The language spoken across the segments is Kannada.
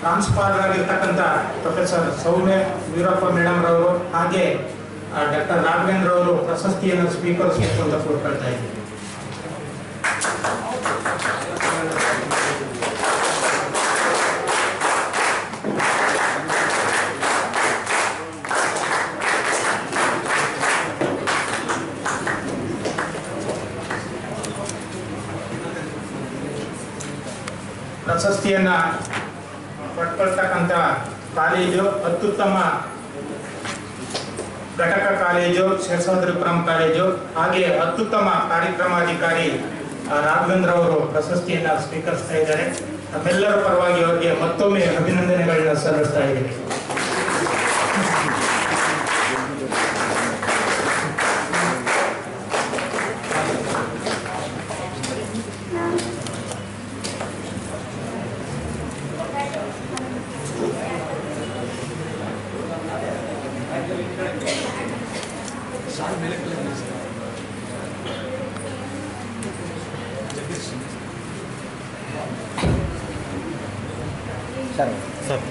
ಟ್ರಾನ್ಸ್ಪಾಲರ್ ಆಗಿರ್ತಕ್ಕಂಥ ಪ್ರೊಫೆಸರ್ ಸೌಮ್ಯ ವೀರಪ್ಪ ಮೇಡಮ್ ರವರು ಹಾಗೆ ಡಾಕ್ಟರ್ ರಾಘವೇಂದ್ರ ಅವರು ಪ್ರಶಸ್ತಿಯನ್ನು ಸ್ವೀಕರಿಸಬೇಕು ಅಂತ ಕೋರ್ಕೊಳ್ತಾ ಇದ್ದೀನಿ ಪ್ರಶಸ್ತಿಯನ್ನ ಪಡ್ಕೊಳ್ತಕ್ಕಂಥ ಕಾಲೇಜು ಅತ್ಯುತ್ತಮ ಘಟಕ ಕಾಲೇಜು ಶೇಷಾದ್ರಿಪುರಂ ಕಾಲೇಜು ಹಾಗೆ ಅತ್ಯುತ್ತಮ ಕಾರ್ಯಕ್ರಮಾಧಿಕಾರಿ ಆ, ರಾಘವೇಂದ್ರ ಅವರು ಪ್ರಶಸ್ತಿಯನ್ನ ಸ್ವೀಕರಿಸ್ತಾ ಇದ್ದಾರೆ ನಮ್ಮೆಲ್ಲರ ಪರವಾಗಿ ಅವರಿಗೆ ಮತ್ತೊಮ್ಮೆ ಅಭಿನಂದನೆಗಳನ್ನ ಸಲ್ಲಿಸ್ತಾ ಇದ್ದೀನಿ ಸರ್ ಸರ್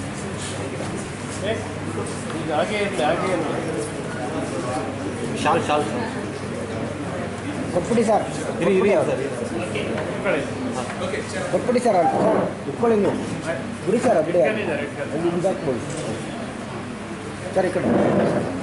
ಈಗ ಹಾಗೆ ಇರಲಿ ಹಾಗೆ ಇರಲಿ ಶಾಲ್ ಶಾಲ್ ಕೊಟ್ಬಿಡಿ ಸರ್ ಇರಿ ಇರಿ ಸರ್ ಕೊಟ್ಬಿಡಿ ಸರ್ ಅಂತ ಸರ್ ಇಟ್ಕೊಳ್ಳಿ ನೀವು ಬಿಡಿ ಸರ್ ಬಿಡಿ ಇಟ್ಕೊಂಡಿದ್ದಾರೆ, ಇಟ್ಕೊಂಡಿದ್ದಾರೆ. ಅಲ್ಲಿ ಹಿಂಗೆ ಹಾಕ್ಬೋದು ಸರ್ ಈ ಕಡೆ